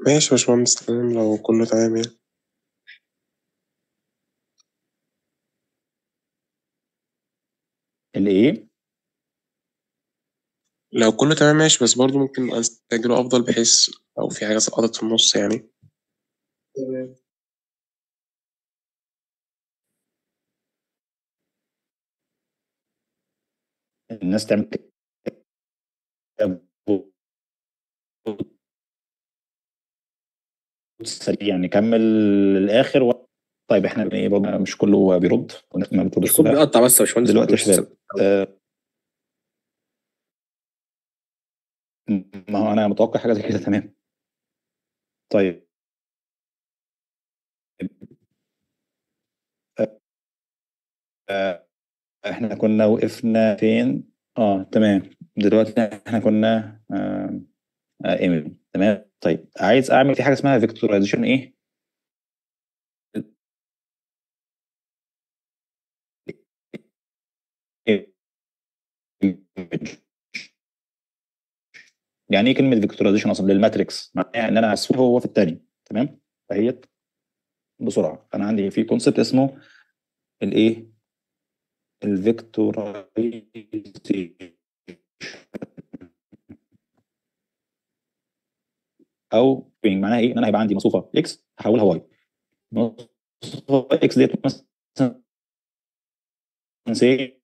ماشي يا باشمهندس تمام لو كله تمام يعني الايه لو كله تمام ماشي بس برضه ممكن نبقى نستعجله أفضل بحيث لو في حاجة سقطت في النص يعني تمام الناس تعمل كده سريع نكمل الاخر و... طيب احنا ايه برضه مش كله بيرد والناس ما بتردش الصوت كلها بيقطع بس يا باشمهندس دلوقتي يا مش شباب آه، ما هو انا متوقع حاجه زي كده تمام طيب آه، آه، احنا كنا وقفنا فين اه تمام دلوقتي احنا كنا آه آه ايميل تمام طيب عايز اعمل في حاجه اسمها فيكتورايزيشن ايه image. يعني ايه كلمه فيكتورايزيشن اصلا للماتريكس معناها ان انا هسويه هو في الثاني تمام فهي بسرعه انا عندي في كونسبت اسمه الايه الفيكتورايزيشن او being معناها ايه ان انا هيبقى عندي مصفوفه اكس هحولها واي مصفوفه اكس ديت مثلا say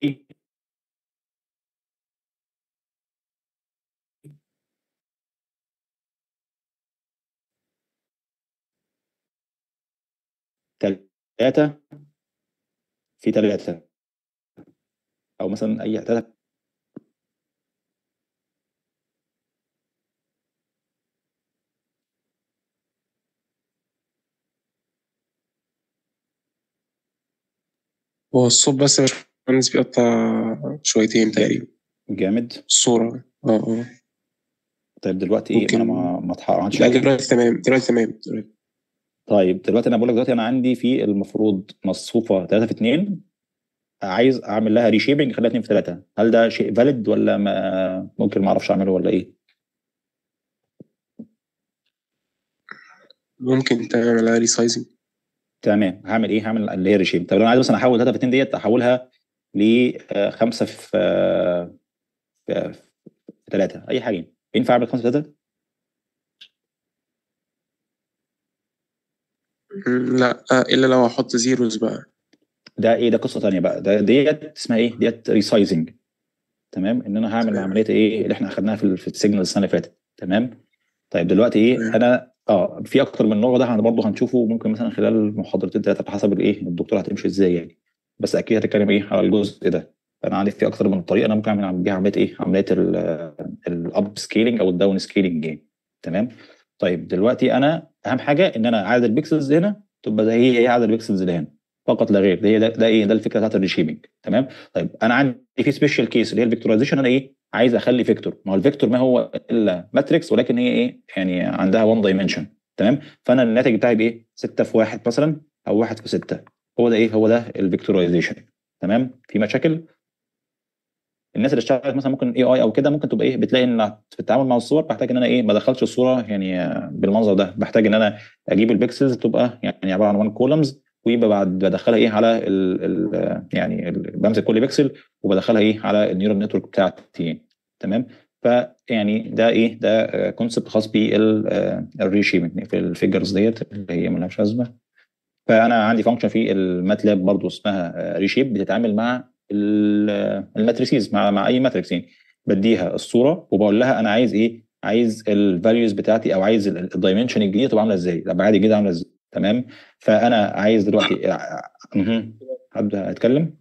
ثلاثة في ثلاثة أو مثلا أي ثلاثة هو الصوت بس يا باشمهندس بيقطع شويتين تقريبا جامد الصورة اه اه طيب دلوقتي ايه ما انا ممكن- ما ما اتح- ما عادش لا حاجة. دلوقتي تمام دلوقتي تمام دلوقتي. طيب دلوقتي انا بقول لك دلوقتي انا عندي في المفروض مصفوفه 3 في 2 عايز اعمل لها ريشيبنج اخليها 2 في 3 هل ده شيء فاليد ولا ما ممكن ما اعرفش اعمله ولا ايه؟ ممكن تعمل عليها ريسايزنج تمام هعمل ايه؟ هعمل اللي هي ريشيبنج طب لو انا عايز مثلا احول 3 في 2 ديت احولها ل 5 في آه، في 3 اي حاجه ينفع اعمل 5 في 3 لا آه، إلا لو هحط زيروز بقى ده ايه ده قصه ثانيه بقى ده ديت اسمها ايه؟ ديت ريسايزنج تمام ان انا هعمل تمام. عمليه ايه اللي احنا اخدناها في ال- في السيجنال السنه اللي فاتت تمام طيب دلوقتي ايه تمام. انا اه في اكتر من نوع ده احنا برضه هنشوفه ممكن مثلا خلال محاضرتين ثلاثه على حسب الايه الدكتور هتمشي ازاي يعني بس اكيد هتتكلم ايه على الجزء ده فانا عندي في اكتر من طريقه انا ممكن اعمل بيها عمليه ايه عمليه الاب سكيلينج او الداون سكيلينج يعني تمام طيب دلوقتي انا اهم حاجه ان انا عدد البيكسلز هنا تبقى زي هي هي عدد البيكسلز اللي هنا فقط لا غير ده, ده, ده ايه ده الفكره بتاعت الريشيبنج تمام طيب انا عندي في سبيشال كيس اللي هي الفيكتورايزيشن انا ايه عايز اخلي فيكتور ما هو الفيكتور ما هو الا ماتريكس ولكن هي ايه يعني عندها 1 دايمنشن تمام فانا الناتج بتاعي بايه 6 في 1 مثلا او 1 في 6 هو ده ايه هو ده الفيكتورايزيشن تمام في مشاكل الناس اللي اشتغلت مثلا ممكن اي اي او كده ممكن تبقى ايه بتلاقي ان في التعامل مع الصور بحتاج ان انا ايه ما ادخلش الصوره يعني آه، بالمنظر ده بحتاج ان انا اجيب البيكسلز تبقى يعني عباره عن 1 كولمز ويبقى بعد بدخلها ايه على ال ال يعني ال بمسك كل بيكسل وبدخلها ايه على النيورال نتورك بتاعتي تمام فيعني ده ايه ده كونسبت خاص بالريشيبنج في الفيجرز ديت اللي هي ملهاش لازمه فانا عندي فانكشن في الماتلاب برضو اسمها ريشيب بتتعامل مع ال- الماتريسيز مع مع اي ماتريكس يعني بديها الصوره وبقول لها انا عايز ايه عايز الفاليوز بتاعتي او عايز الدايمنشن الجديده تبقى عامله ازاي الابعاد الجديده عامله ازاي تمام فانا عايز دلوقتي مهم. هبدا اتكلم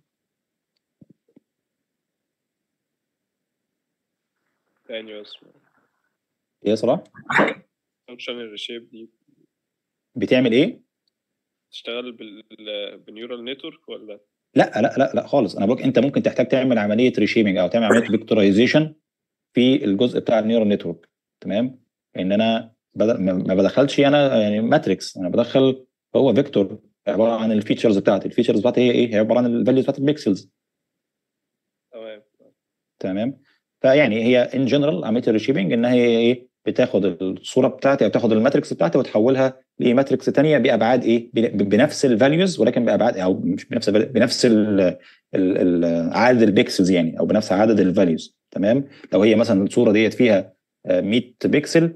تاني بس ايه يا صلاح فانكشن الريشيب دي بتعمل ايه تشتغل بال بالنيورال نتورك ولا لا لا لا لا خالص انا بقولك انت ممكن تحتاج تعمل عمليه ريشيبنج او تعمل عمليه فيكتورايزيشن في الجزء بتاع النيورال نتورك تمام ان انا بدل ما ما بدخلش انا يعني ماتريكس انا بدخل هو فيكتور عباره عن الفيتشرز بتاعتي الفيتشرز بتاعتي هي ايه هي عباره عن الفاليوز بتاعت البيكسلز تمام تمام فيعني هي ان جنرال عمليه الريشيبنج ان هي ايه بتاخد الصوره بتاعتي او تاخد الماتريكس بتاعتي وتحولها لماتريكس تانية بابعاد ايه بن- بنفس الفاليوز ولكن بابعاد او مش بنفس ال بنفس ال ال ال عدد البيكسلز يعني او بنفس عدد الفاليوز تمام لو هي مثلا الصوره ديت فيها آه، 100 بكسل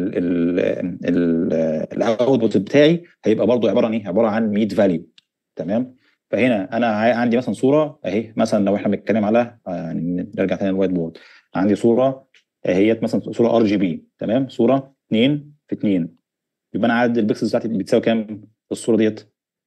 الاوتبوت بتاعي هيبقى برضو عباره عن ايه عباره عن 100 فاليو تمام فهنا انا عا- عندي مثلا صوره اهي مثلا لو احنا بنتكلم على آه، يعني نرجع تاني للوايت بورد عندي صوره هي مثلا صوره ار جي بي تمام صوره 2 في 2 يبقى انا عدد البكسلز بتاعتي بتساوي كام في الصوره ديت؟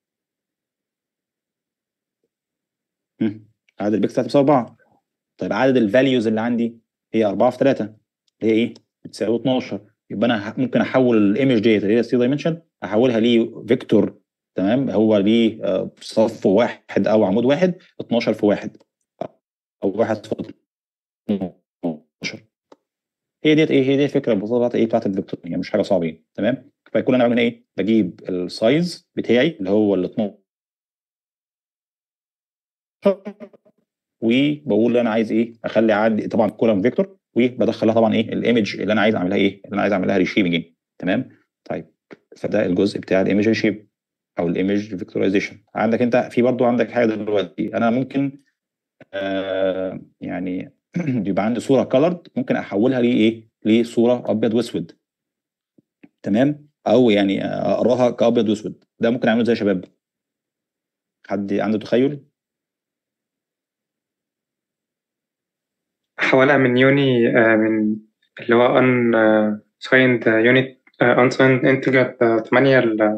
هم، عدد البكسلز بتاعتي بتساوي 4 طيب عدد الفاليوز اللي عندي هي 4 في 3 اللي هي ايه؟ بتساوي 12 يبقى انا ه- ممكن احول الايمج ديت اللي هي 3 دايمنشن احولها لفيكتور تمام هو ليه آه، صف واحد او عمود واحد 12 في واحد او واحد في 12 هي ديت ايه هي دي الفكره ببساطه بتاعت ايه بتاعت الفيكتور هي مش حاجه صعبه يعني تمام فكل انا بعمل ايه بجيب السايز بتاعي اللي هو ال 12 وبقول انا عايز ايه اخلي عندي طبعا كولم فيكتور وبدخلها طبعا ايه الايمج اللي انا عايز اعملها ايه اللي انا عايز اعملها ريشيبنج تمام طيب فده الجزء بتاع الايمج ريشيب او الايمج فيكتورايزيشن عندك انت في برضو عندك حاجه دلوقتي انا ممكن آه يعني يبقى عندي صوره كولرد ممكن احولها لايه لصوره ابيض واسود تمام او يعني آه، اقراها كابيض واسود ده ممكن اعمله زي يا شباب حد عنده تخيل حولها من يوني آه، من اللي هو ان سايند يونت ان سايند انتجر 8 ل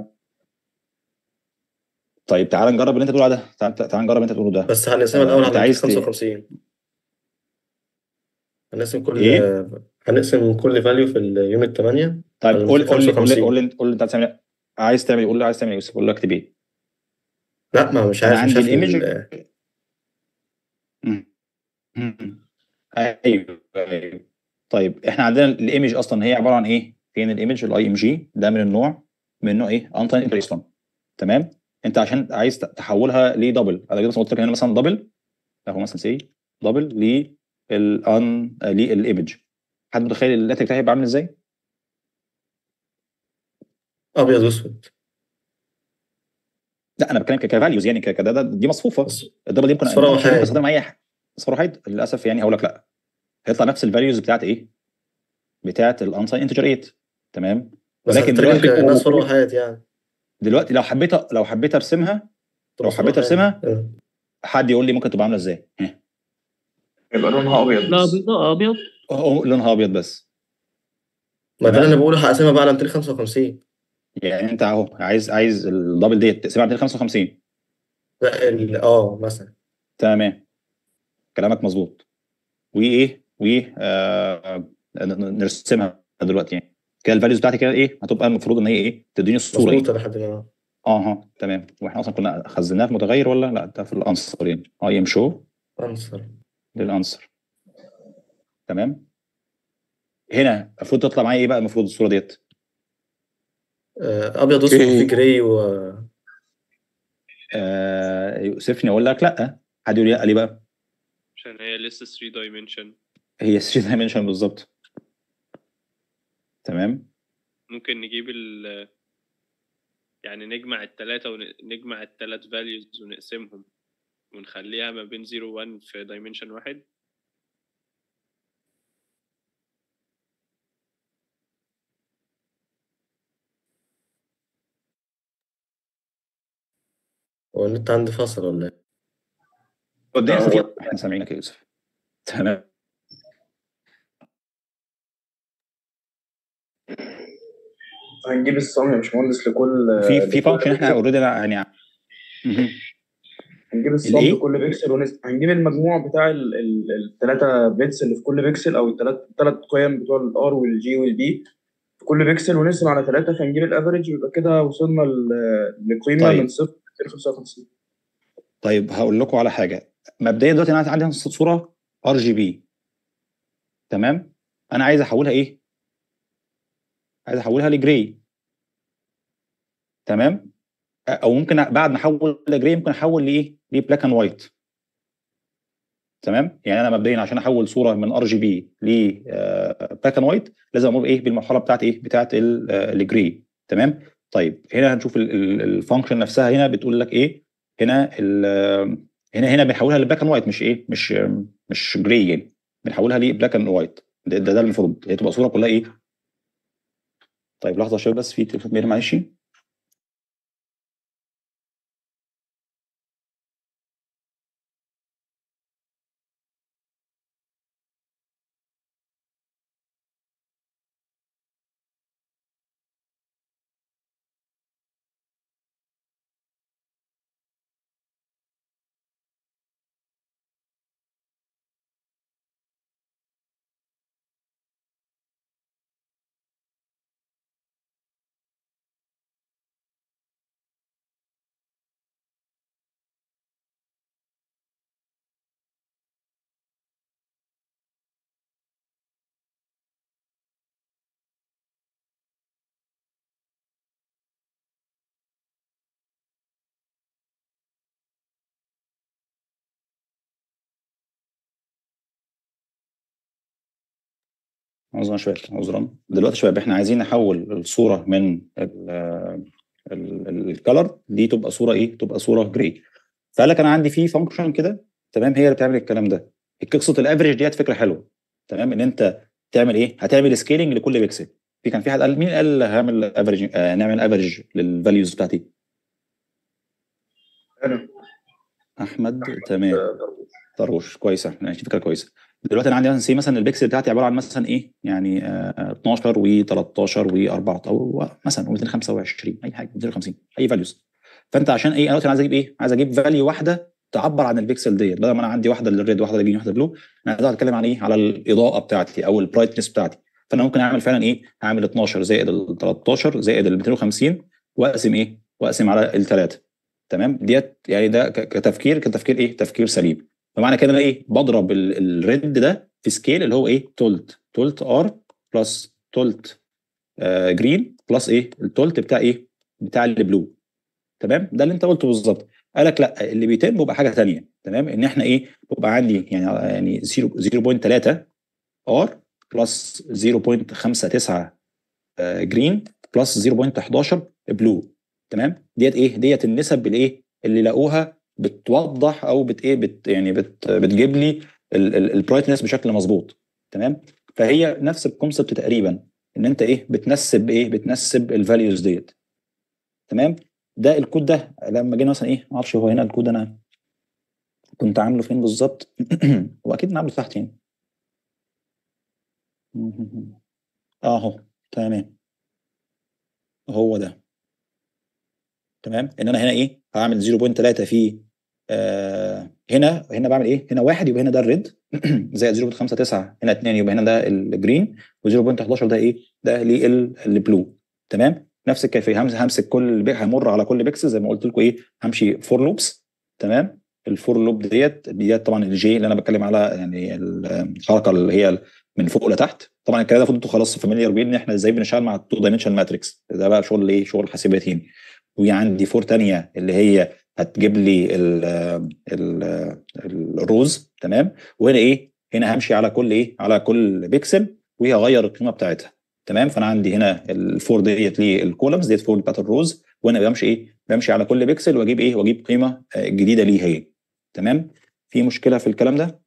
طيب تعال نجرب اللي انت بتقوله ده تعال, تعال نجرب اللي انت بتقوله ده بس هنقسمها آه، الأول انت على عايز ت- 55 هنقسم كل ايه؟ هنقسم كل فاليو في اليونت 8 طيب على قول قول لي قول لي 55. قول لي قول لي انت عايز تعمل ايه عايز تعمل ايه قول لي عايز تعمل ايه يوسف قول لي اكتب ايه لا ما مش انا عارف مش عندي عارف الايمج ال- مم. مم. ايوه ايوه طيب احنا عندنا الايمج اصلا هي عباره عن ايه؟ فين الايمج الاي ام جي ده من النوع من نوع ايه؟ انتاين انتريستون تمام؟ انت عشان عايز تحولها لدبل انا كده مثلا قلت لك هنا مثلا دبل اهو مثلا سي دبل للان للايمج حد متخيل اللاتك بتاعي هيبقى عامل ازاي؟ ابيض واسود لا انا بتكلم كفاليوز يعني ك- كده ده دي مصفوفه بس الدبل دي ممكن صورة ممكن وحيد. استخدم اي حاجه صوره وحيد للاسف يعني هقول لك لا هيطلع نفس الفاليوز بتاعت ايه؟ بتاعت الانساين انتجر 8 تمام بس ولكن هتترجم دلوقتي كأنها صورة وحيد يعني دلوقتي لو حبيت لو حبيت ارسمها لو صورة حبيت وحيد. ارسمها آه. حد يقول لي ممكن تبقى عامله ازاي؟ ها. يبقى لونها ابيض لا بس. ابيض لا ابيض هو لونها ابيض بس ما ده تمام. اللي انا بقوله هقسمها بقى على 255 يعني انت اهو عايز عايز الدبل ديت تقسمها على 255 لا ال- اه مثلا تمام كلامك مظبوط وايه و آه ن- ن- نرسمها دلوقتي يعني كده الفاليوز بتاعتي كده ايه هتبقى المفروض ان هي ايه تديني الصوره ايه مظبوطة لحد ما اه ها تمام واحنا اصلا كنا خزناها في متغير ولا لا ده في الانسر يعني اي ام شو انسر للانسر تمام هنا المفروض تطلع معايا ايه بقى المفروض الصوره ديت آه، ابيض واسود إيه. وفي جراي و آه يوسفني اقول لك لا حد يقول لي لا ليه بقى عشان هي لسه 3 دايمنشن هي 3 دايمنشن بالظبط تمام ممكن نجيب ال يعني نجمع التلاتة ونجمع التلات values ونقسمهم ونخليها ما بين 0 و 1 في دايمنشن واحد هو النت عندي فاصل ولا ايه؟ والدنيا هو- خفيفه احنا سامعينك يا يوسف تمام هنجيب الصم يا باشمهندس لكل في في لكل فانكشن احنا بيكسل. اوريدي يعني مهم. هنجيب الصم الإيه؟ لكل بيكسل ونس... هنجيب المجموع بتاع الثلاثة بيتس اللي في كل بيكسل او الثلاث الثلاث قيم بتوع الار والجي والبي في كل بيكسل ونقسم على ثلاثة فنجيب الافريج ويبقى كده وصلنا ل- لقيمة طيب. من صفر ل 55 طيب هقول لكم على حاجه مبدئيا دلوقتي انا عندي صوره ار جي بي تمام انا عايز احولها ايه عايز احولها لجراي تمام او ممكن بعد ما احول لجراي ممكن احول لايه لبلاك اند وايت تمام يعني انا مبدئيا عشان احول صوره من ار جي بي ل بلاك اند وايت لازم امر ايه بالمرحله بتاعت ايه بتاعت الجري تمام طيب هنا هنشوف الفانكشن نفسها هنا بتقول لك ايه هنا ال- هنا هنا بنحولها لبلاك اند وايت مش ايه مش مش جراي يعني بنحولها لبلاك اند وايت ده, ده, ده المفروض هي تبقى صوره كلها ايه طيب لحظه يا شباب بس في تليفون بيرن معلش عذرا شويه عذرا دلوقتي يا شباب احنا عايزين نحول الصوره من الكلر دي تبقى صوره ايه تبقى صوره جراي فقال لك انا عندي في فانكشن كده تمام هي اللي بتعمل الكلام ده قصه الافريج ديت فكره حلوه تمام ان انت تعمل ايه هتعمل سكيلينج لكل بيكسل في كان في حد قال مين قال هعمل افريج آه نعمل افريج للفاليوز بتاعتي انا احمد تمام طروش كويسه ماشي فكره كويسه دلوقتي انا عندي مثلا سي مثلا البكسل بتاعتي عباره عن مثلا ايه يعني آه 12 و13 و4 او مثلا 225 اي حاجه 250 اي فاليوز فانت عشان ايه انا دلوقتي عايز اجيب ايه عايز اجيب فاليو واحده تعبر عن البكسل ديت بدل ما انا عندي واحده للريد واحده للجرين واحده بلو انا عايز اتكلم عن ايه على الاضاءه بتاعتي او البرايتنس بتاعتي فانا ممكن اعمل فعلا ايه هعمل 12 زائد ال 13 زائد ال 250 واقسم ايه واقسم على الثلاثه تمام ديت يعني ده كتفكير كتفكير ايه تفكير سليم فمعنى كده انا ايه بضرب الريد ده في سكيل اللي هو ايه تولت تولت ار بلس تولت آه جرين بلس ايه التولت بتاع ايه بتاع البلو تمام ده اللي انت قلته بالظبط قالك لا اللي بيتم بيبقى حاجه ثانيه تمام ان احنا ايه بيبقى عندي يعني يعني 0.3 ار بلس 0.59 آه جرين بلس 0.11 بلو تمام ديت ايه ديت النسب الايه اللي لقوها بتوضح او بت ايه بت يعني بت بتجيب لي البرايتنس بشكل مظبوط تمام فهي نفس الكونسبت تقريبا ان انت ايه بتنسب ايه بتنسب الفاليوز ديت تمام ده الكود ده لما جينا مثلا ايه ما اعرفش هو هنا الكود انا كنت عامله فين بالظبط واكيد انا عامله تحت يعني اهو تمام هو ده تمام ان انا هنا ايه هعمل 0.3 في آه هنا هنا بعمل ايه هنا واحد يبقى هنا ده الريد زائد 0.59 هنا 2 يبقى هنا ده الجرين و0.11 ده ايه ده للبلو تمام نفس الكيفيه همسك كل همر على كل بيكسل زي ما قلت لكم ايه همشي فور لوبس تمام الفور لوب ديت ديت طبعا الجي اللي انا بتكلم على يعني الحركه اللي هي من فوق لتحت طبعا الكلام ده المفروض انتوا خلاص فاميليار بيه ان احنا ازاي بنشتغل مع التو دايمنشن ماتريكس ده بقى شغل ايه شغل حاسبات يعني وعندي فور ثانيه اللي هي هتجيب لي ال ال الروز تمام وهنا ايه هنا همشي على كل ايه على كل بيكسل وهغير القيمه بتاعتها تمام فانا عندي هنا الفور ديت للكولمز ديت فور بتاعت الروز وانا بمشي ايه بمشي على كل بيكسل واجيب ايه واجيب قيمه جديده ليه هي تمام في مشكله في الكلام ده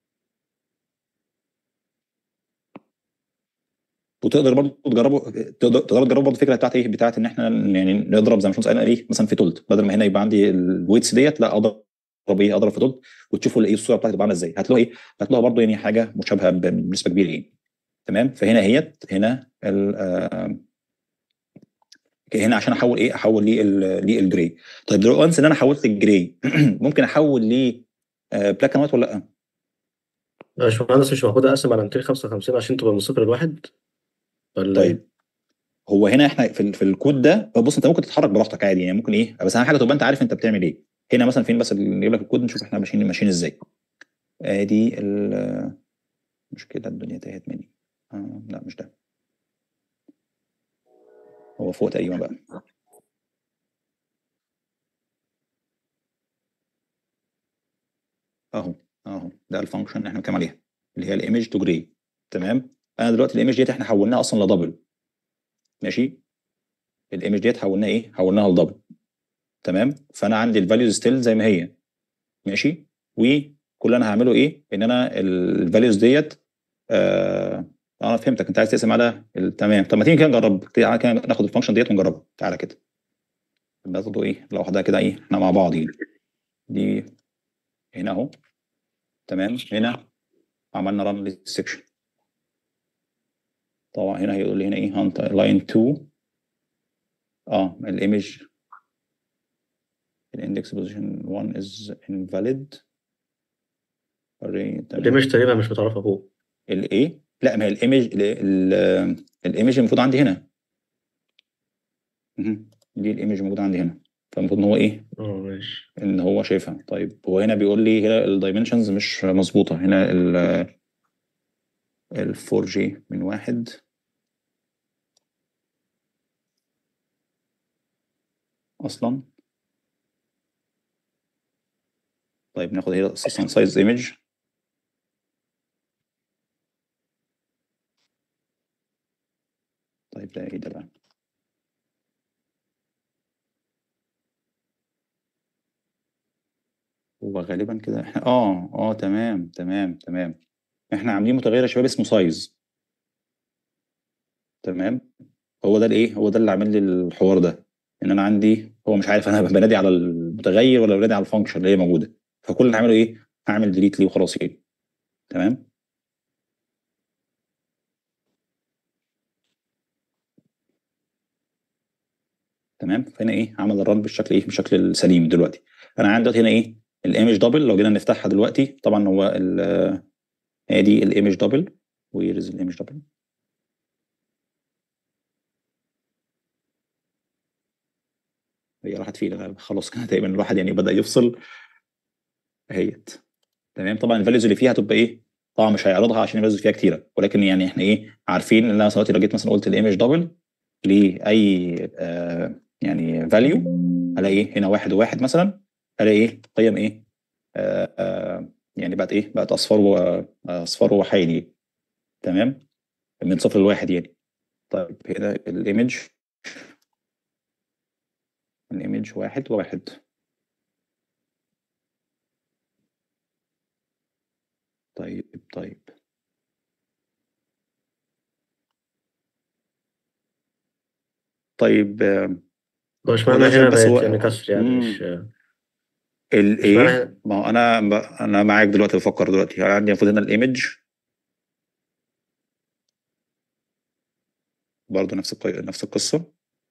وتقدر برضه تجربوا تقدر تجربوا برضه الفكره بتاعت ايه بتاعت ان احنا يعني نضرب زي ما قلنا ايه مثلا في تولت بدل ما هنا يبقى عندي الويتس ديت لا اضرب ايه اضرب في تولت وتشوفوا ايه الصوره بتاعتي تبقى عامله ازاي هتلاقوا ايه هتلاقوها برضه يعني حاجه مشابهه بنسبه كبيره يعني تمام فهنا هيت هنا ال هنا عشان احول ايه احول للجراي طيب دلوقتي وانس ان انا حولت الجراي ممكن احول ل بلاك اند وايت ولا لا؟ يا باشمهندس مش المفروض اقسم على 255 عشان تبقى من صفر لواحد ولا إيه؟ طيب هو هنا احنا في, في الكود ده بص انت ممكن تتحرك براحتك عادي يعني ممكن ايه بس اهم حاجه تبقى انت عارف انت بتعمل ايه هنا مثلا فين بس اللي يجيب لك الكود نشوف احنا ماشيين ماشيين ازاي ادي المشكله الدنيا تاهت مني آه لا مش ده هو فوق تقريبا بقى اهو اهو ده ده الفانكشن اللي احنا بنتكلم عليها اللي هي الايمج تو جراي تمام انا دلوقتي الايمج ديت احنا حولناها اصلا لدبل ماشي الايمج ديت حولناها ايه حولناها لدبل تمام فانا عندي الفاليوز ستيل زي ما هي ماشي وكل اللي انا هعمله ايه ان انا الفاليوز ديت آه انا فهمتك انت عايز تقسم على ال- تمام طب ما تيجي كده نجرب تعالى كده ناخد الفانكشن ديت ونجربها تعالى كده ناخده ايه لوحدها كده ايه احنا مع بعض يعني دي هنا اهو تمام هنا عملنا ران للسكشن طبعا هنا هيقول لي هنا ايه هانت لاين 2 اه الايمج الاندكس بوزيشن 1 از invalid array تمام الايمج تقريبا مش متعرفه فوق الايه لا ما هي الايمج الايمج المفروض عندي هنا مهم. دي الايمج موجوده عندي هنا فالمفروض ان هو ايه اه ماشي ان هو شايفها طيب هو هنا بيقول لي هنا الدايمنشنز مش مظبوطه هنا ال ال 4 جي من واحد اصلا طيب ناخد هنا اصلا سايز ايمج طيب ده ايه ده بقى هو غالبا كده احنا اه اه تمام تمام تمام احنا عاملين متغير يا شباب اسمه سايز تمام هو ده الايه هو ده اللي عامل لي الحوار ده ان انا عندي هو مش عارف انا بنادي على المتغير ولا بنادي على الفانكشن اللي هي موجوده فكل اللي هعمله ايه هعمل ديليت ليه وخلاص يعني تمام تمام فهنا ايه عمل الرن بالشكل ايه بالشكل السليم دلوقتي انا عندي دلوقتي هنا ايه الايمج دبل لو جينا نفتحها دلوقتي طبعا هو ال- هي دي الايمج دبل وير از الايمج دبل هي راحت فين أنا خلاص كده تقريبا الواحد يعني بدا يفصل اهيت تمام طبعا الفاليوز اللي فيها هتبقى ايه طبعا مش هيعرضها عشان الفاليوز فيها كتيره ولكن يعني احنا ايه عارفين ان انا دلوقتي لو جيت مثلا قلت الايمج دبل لاي آه يعني فاليو الاقي ايه هنا واحد وواحد مثلا الاقي ايه قيم ايه آه آه يعني بقت ايه بقت اصفار و اصفار وحيدي تمام من صفر لواحد يعني طيب هنا الايمج الايمج واحد وواحد طيب طيب طيب آه، هو اشمعنى والله هنا بس هو- بقت يعني كسر يعني مم. مش الايه اشمعنى ما هو انا انا معاك دلوقتي بفكر دلوقتي يعني عندي المفروض هنا الايمج برضه نفس القي... نفس القصه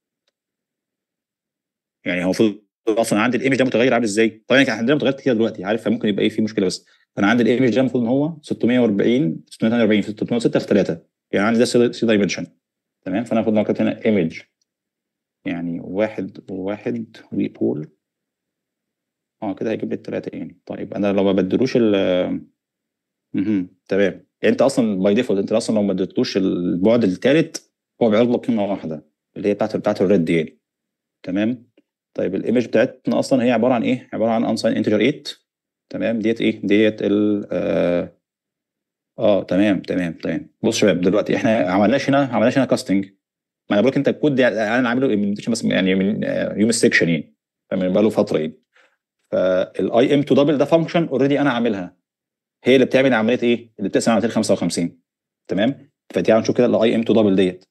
يعني هو المفروض اصلا عندي الايمج ده متغير عامل ازاي؟ طبعا كان عندنا متغيرات كتير دلوقتي عارف فممكن يبقى ايه في مشكله بس انا عندي الايمج ده المفروض ان هو 640 642 في 606 في 3 يعني عندي ده سي دايمنشن تمام فانا المفروض لو كتبت هنا ايمج يعني واحد وواحد وبول اه كده هيجيب لي الثلاثه يعني طيب انا لو ما بدلوش ال مهم. تمام يعني انت اصلا باي ديفولت انت اصلا لو ما اديتلوش البعد الثالث هو بيعرض لك قيمه واحده اللي هي بتاعت بتاعت الريد يعني تمام طيب الايمج بتاعتنا اصلا هي عباره عن ايه؟ عباره عن انساين انتجر 8 تمام ديت ايه؟ ديت ال اه, آه تمام تمام تمام بص يا شباب دلوقتي احنا عملناش هنا عملناش هنا كاستنج ما انا بقول لك انت الكود ده انا عامله implementation بس يعني من آه، يوم السكشن يعني فمن بقاله فتره يعني فالاي ام تو دبل ده فانكشن اوريدي انا عاملها هي اللي بتعمل عمليه ايه؟ اللي بتقسم على 255 تمام؟ فتعالوا نشوف كده الاي ام تو دبل ديت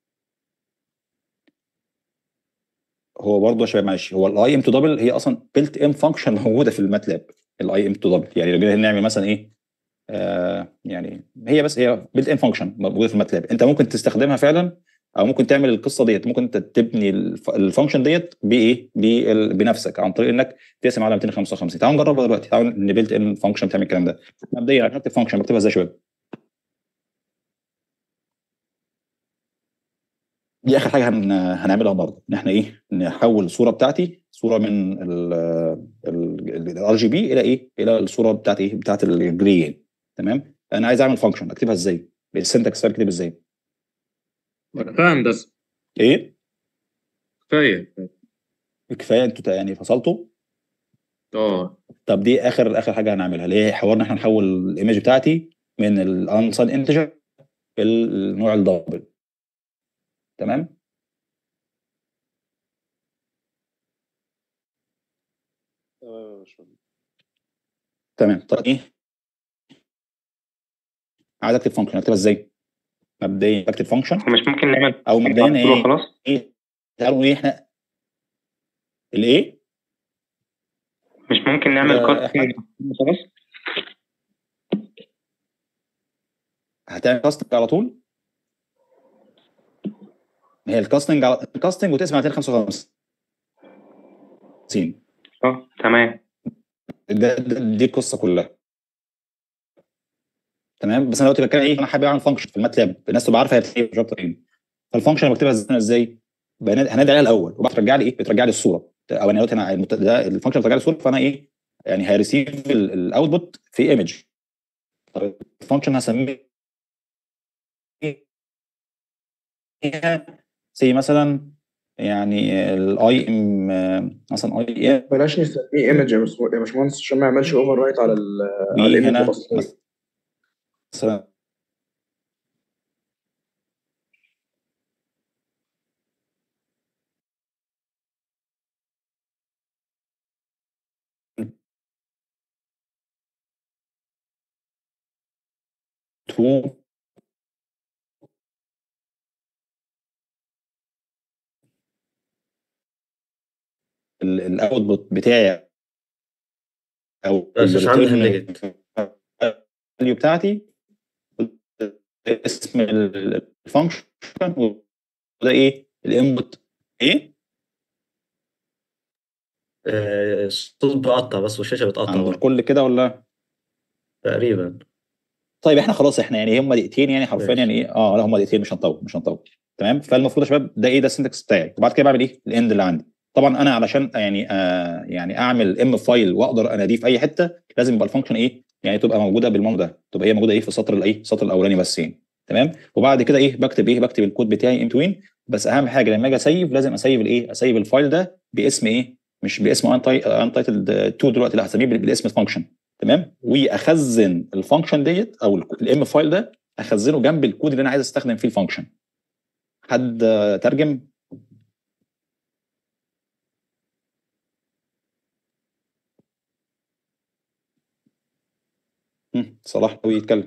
هو برضه يا شباب معلش هو الاي ام تو دبل هي اصلا بيلت ان فانكشن موجوده في الماتلاب الاي ام تو دبل يعني لو جينا نعمل مثلا ايه آه يعني هي بس هي بيلت ان فانكشن موجوده في الماتلاب انت ممكن تستخدمها فعلا او ممكن تعمل القصه ديت ممكن انت تبني الف- الفانكشن ديت بايه بال- بنفسك عن طريق انك تقسم على 255 تعالوا نجربها دلوقتي تعالوا نبيلت ان فانكشن بتعمل الكلام ده مبدئيا عشان اكتب فانكشن بكتبها ازاي يا شباب دي اخر حاجه هن... هنعملها النهارده ان احنا ايه نحول الصوره بتاعتي صوره من الار جي بي الى ايه الى الصوره بتاعتي ايه بتاعت الجري يعني. تمام انا عايز اعمل فانكشن اكتبها ازاي السنتكس بتاعي اكتب ازاي كفايه هندسه ايه كفايه كفايه انتوا يعني فصلتوا اه طب دي اخر اخر حاجه هنعملها اللي هي حوار ان احنا نحول الايمج بتاعتي من الانسان انتجر النوع الدبل تمام تمام يا باشمهندس تمام طب ايه عايز اكتب فانكشن اكتبها ازاي مبدئيا بكتب فانكشن ومش ممكن نعمل او مبدئيا على طول ايه وخلاص ايه تعالوا ايه احنا الايه مش ممكن نعمل آه، كات إحنا- خلاص هتعمل كاستنج على طول هي الكاستنج على الكاستنج وتقسم على 255 اه تمام ده, ده دي القصه كلها تمام بس انا دلوقتي بتكلم ايه انا حابب اعمل فانكشن في الماتلاب الناس تبقى عارفه هي بتعمل ايه بالظبط ايه فالفانكشن اللي بكتبها ازاي ازاي بنادي- هنادي عليها الاول وبعد ترجع لي ايه بترجع لي الصوره او انا دلوقتي انا المت- ده الفانكشن بترجع لي الصوره فانا ايه يعني هيريسيف الاوتبوت في ايمج طب الفانكشن هسميه سي مثلا يعني الاي ام مثلا اي ام بلاش نسميه ايمج يا بس- يا باشمهندس عشان ما يعملش اوفر رايت على ال على بي الايمج هنا الاصلي مثلا تو الاوتبوت بتاعي او بس مش عندي الريتيرن هنجت فاليو بتاعتي اسم الفانكشن وده ايه الانبوت ايه آه، الصوت بيقطع بس والشاشه بتقطع عند برضه الكل كده ولا تقريبا طيب احنا خلاص احنا يعني هم دقيقتين يعني حرفيا ماشي. يعني ايه اه لا هم دقيقتين مش هنطول مش هنطول تمام فالمفروض يا شباب ده ايه ده السنتكس بتاعي وبعد كده بعمل ايه الاند اللي عندي طبعا انا علشان يعني آه يعني اعمل ام فايل واقدر اناديه في اي حته لازم يبقى الفانكشن ايه يعني تبقى موجوده بالمنظر ده تبقى هي موجوده ايه في السطر الايه السطر الاولاني بس يعني تمام وبعد كده ايه بكتب ايه بكتب الكود بتاعي ان توين بس اهم حاجه لما اجي اسيف لازم اسيف الايه اسيف الفايل ده باسم ايه مش باسم انتايتلد 2 دلوقتي لا هسميه بالاسم الفانكشن تمام واخزن الفانكشن ديت او الام فايل ده اخزنه جنب الكود اللي انا عايز استخدم فيه الفانكشن حد آه، ترجم هم، صلاح هو يتكلم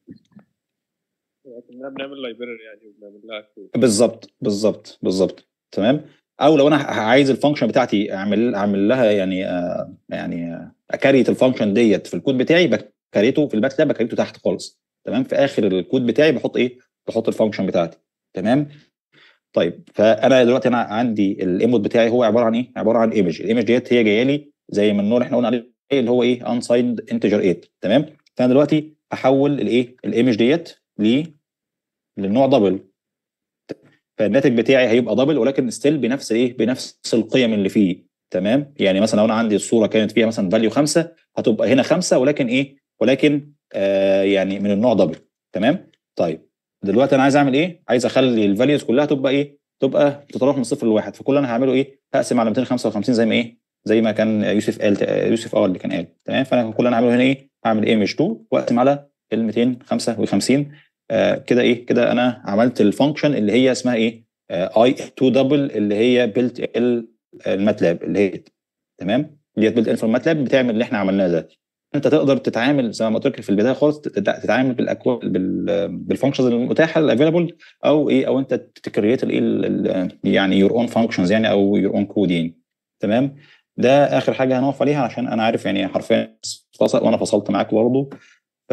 كنا بنعمل لايبراري يعني وبنعمل لها كود بالظبط بالظبط بالظبط تمام او لو انا عايز الفانكشن بتاعتي اعمل اعمل لها يعني آه يعني آه، اكريت الفانكشن ديت في الكود بتاعي بكريته في الباك لاب بكريته تحت خالص تمام في اخر الكود بتاعي بحط ايه بحط الفانكشن بتاعتي تمام طيب فانا دلوقتي انا عندي الانبوت بتاعي هو عباره عن ايه عباره عن ايمج الايمج ديت هي جايه لي زي ما النور احنا قلنا عليه اللي هو ايه unsigned integer 8 تمام فانا دلوقتي هحول الايه الايمج ديت ل للنوع دبل فالناتج بتاعي هيبقى دبل ولكن ستيل بنفس ايه بنفس القيم اللي فيه تمام يعني مثلا لو انا عندي الصوره كانت فيها مثلا فاليو 5 هتبقى هنا 5 ولكن ايه ولكن آه يعني من النوع دبل تمام طيب دلوقتي انا عايز اعمل ايه عايز اخلي الفاليوز كلها تبقى ايه تبقى تتراوح من صفر لواحد فكل اللي انا هعمله ايه هقسم على 255 زي ما ايه زي ما كان يوسف قال يوسف اه اللي كان قال تمام فانا كل اللي انا هعمله هنا ايه هعمل ايمج 2 واقسم على ال 255 آه كده ايه كده انا عملت الفانكشن اللي هي اسمها ايه اي 2 دبل اللي هي بيلت الماتلاب اللي هي تمام اللي هي بيلت ان في الماتلاب بتعمل اللي احنا عملناه ده انت تقدر تتعامل زي ما قلت لك في البدايه خالص تت- تتعامل بالاكوا بال بالفانكشنز المتاحه الافيلابل او ايه او انت تكريت الايه ال- ال- يعني يور اون فانكشنز يعني او يور اون كود يعني تمام ده اخر حاجه هنقف عليها عشان انا عارف يعني حرفيا فصل وانا فصلت معاك برضه ف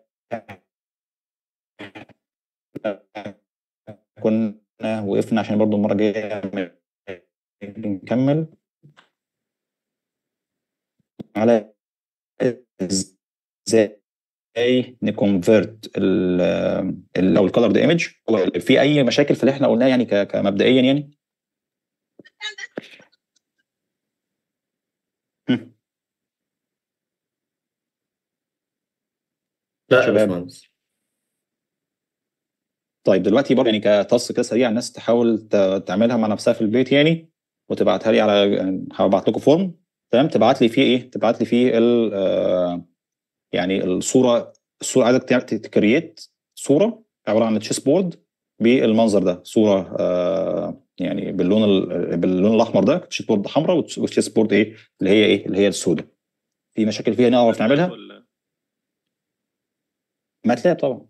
كنا وقفنا عشان برضو المره الجايه نكمل على ازاي نكونفرت ال ال- او الكالر ده ايمج في اي مشاكل في اللي احنا قلناه يعني ك- كمبدئيا يعني هم. لا يا شباب. باشمهندس طيب دلوقتي برضه يعني كتاسك كده سريع الناس تحاول ت- تعملها مع نفسها في البيت يعني وتبعتها لي على هبعت لكم فورم تمام تبعت لي فيه ايه تبعت لي فيه ال آه، يعني الصوره الصوره عايزك تعمل- تكريت صوره عباره عن تشيس بورد بالمنظر ده صوره آه يعني باللون ال- باللون الاحمر ده تشيس بورد حمراء وتشيس بورد ايه اللي هي ايه اللي هي السوداء في مشاكل فيها نعرف نعملها ولا ماتلاب طبعا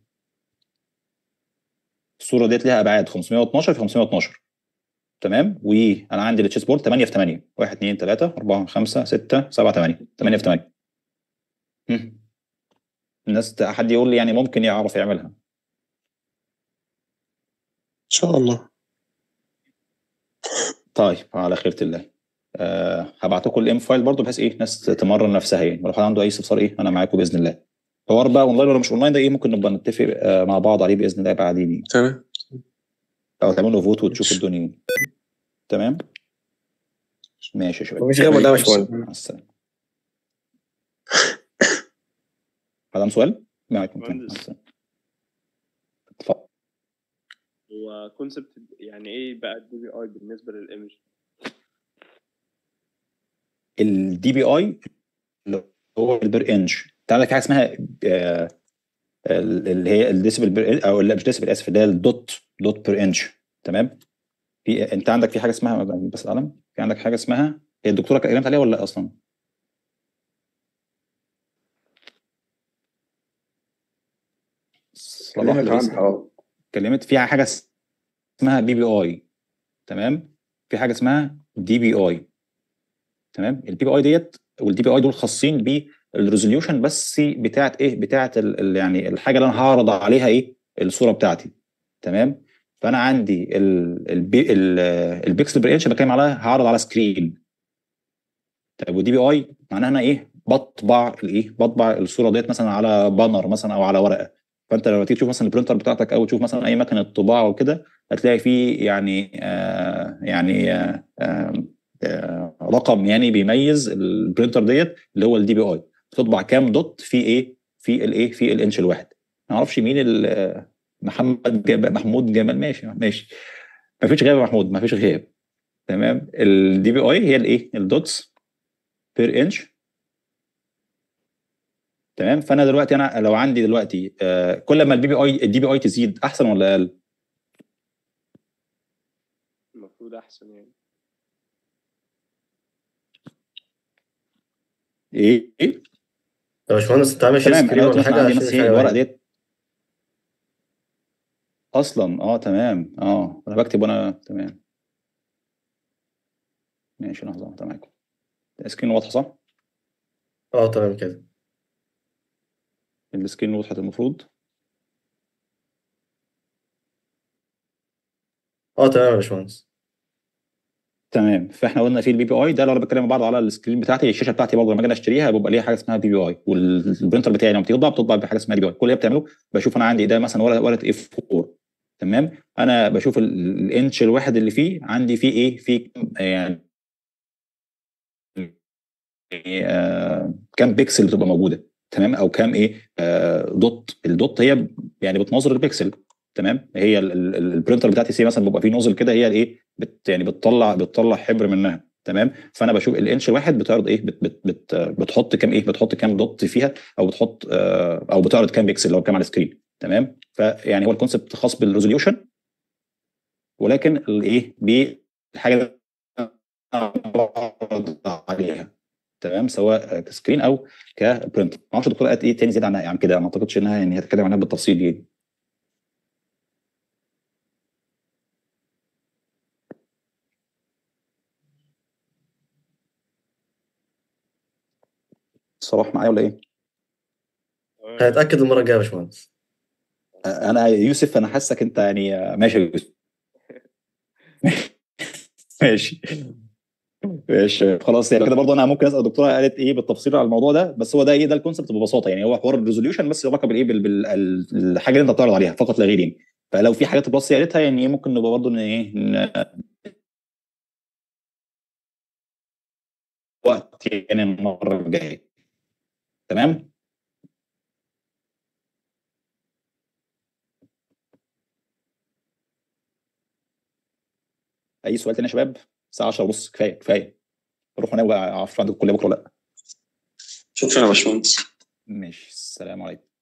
الصوره ديت ليها ابعاد 512 في 512 تمام وانا عندي التشيس بورد 8 في 8 1 2 3 4 5 6 7 8 8 في 8 هم. الناس حد يقول لي يعني ممكن يعرف يعملها ان شاء الله طيب على خيرة الله أه هبعت لكم الام فايل برضه بحيث ايه ناس تمرن نفسها يعني ولو حد عنده اي استفسار ايه انا معاكم باذن الله حوار بقى اونلاين ولا مش اونلاين ده ايه ممكن نبقى نتفق آه مع بعض عليه باذن الله بعدين يعني. تمام او تعملوا فوت وتشوفوا الدنيا إيه. تمام ماشي يا شباب مفيش غير ده يا باشمهندس مع السلامه حد عنده سؤال؟ معاكم تمام. مع مهندس. السلامه اتفضل هو كونسبت يعني ايه بقى الدي بي اي بالنسبه للايمج الدي بي اي اللي هو البير انش انت عندك حاجه اسمها آه، اللي هي الديسبل بير او لا مش ديسبل اسف اللي هي الدوت دوت بير انش تمام في انت عندك في حاجه اسمها بس القلم في عندك حاجه اسمها هي الدكتوره كلمت عليها ولا لا اصلا؟ صلاح كلمت لسه. عنها اه اتكلمت فيها حاجه اسمها بي بي اي تمام في حاجه اسمها دي بي اي تمام البي بي اي ديت والدي بي اي دول خاصين بالريزوليوشن بس بتاعت ايه بتاعت ال ال يعني الحاجه اللي انا هعرض عليها ايه الصوره بتاعتي تمام فانا عندي ال البي ال البيكسل بير انش بتكلم عليها هعرض على سكرين طيب ودي بي اي معناها انا ايه بطبع الايه بطبع الصوره ديت مثلا على بانر مثلا او على ورقه فانت لما تيجي تشوف مثلا البرينتر بتاعتك او تشوف مثلا اي مكنه طباعه وكده هتلاقي فيه يعني آه يعني آه آه آه رقم يعني بيميز البرينتر ديت اللي هو الدي بي اي بتطبع كام دوت في ايه في الايه في الانش الواحد ما اعرفش مين ال- آه، محمد جاب محمود جمال ماشي ماشي ما فيش غياب يا محمود ما فيش غياب تمام الدي بي اي هي الايه الدوتس بير انش تمام فانا دلوقتي انا لو عندي دلوقتي آه كل ما البي بي اي الدي بي اي تزيد احسن ولا اقل؟ المفروض احسن يعني ايه ايه يا باشمهندس انت عامل شير تمام سكرين انا ولا دلوقتي مثلا حاجه عندي عشان مثلا مش إيه الورقه حاجه ديت اصلا اه تمام اه انا بكتب وانا تمام ماشي لحظه واحده معاكم السكرين واضحه صح؟ اه تمام كده السكرين وضحت المفروض اه تمام يا باشمهندس تمام فاحنا قلنا في البي بي اي ده لو انا بتكلم مع بعض على السكرين بتاعتي الشاشه بتاعتي برضه لما اجي اشتريها بيبقى ليها حاجه اسمها بي بي اي والبرنتر بتاعي لما بتطبع بتطبع بحاجه اسمها بي بي اي كل اللي هي بتعمله بشوف انا عندي ده مثلا ورقه ورقه اف 4 تمام انا بشوف ال- الانش الواحد اللي فيه عندي فيه ايه فيه يعني آه كام بيكسل بتبقى موجوده تمام او كام ايه آه دوت الدوت هي يعني بتناظر البيكسل تمام هي ال- ال- ال- البرينتر بتاعتي سي مثلا بيبقى فيه نوزل كده هي الايه بت يعني بتطلع بتطلع حبر منها تمام فانا بشوف الانش الواحد بتعرض ايه بت بت بت بتحط كام ايه بتحط كام دوت فيها او بتحط آه او بتعرض كام بيكسل لو كام على السكرين تمام فيعني هو الكونسبت خاص بالريزوليوشن ولكن الايه بالحاجه اللي أنا بعرض عليها تمام سواء كسكرين او كبرنت ما اعرفش الدكتور قالت ايه تاني زياده عن عن كده ما اعتقدش انها يعني هتتكلم عنها بالتفصيل يعني صلاح معايا ولا ايه؟ تمام. هنتاكد المره الجايه يا باشمهندس انا يوسف انا حاسك انت يعني ماشي يا يوسف ماشي ماشي خلاص يعني كده برضه انا ممكن اسال الدكتوره قالت ايه بالتفصيل على الموضوع ده بس هو ده ايه ده الكونسبت ببساطه يعني هو حوار الريزوليوشن بس علاقه بالايه بال- بال- ال- الحاجه اللي انت بتعرض عليها فقط لا غير يعني فلو في حاجات بلس هي قالتها يعني إيه ممكن نبقى برضه ان ايه ن- وقت يعني المره الجايه تمام اي سؤال تاني يا شباب الساعه 10 ونص كفايه كفايه روح انام بقى عارف عندك الكليه بكره ولا لا شكرا يا باشمهندس ماشي السلام عليكم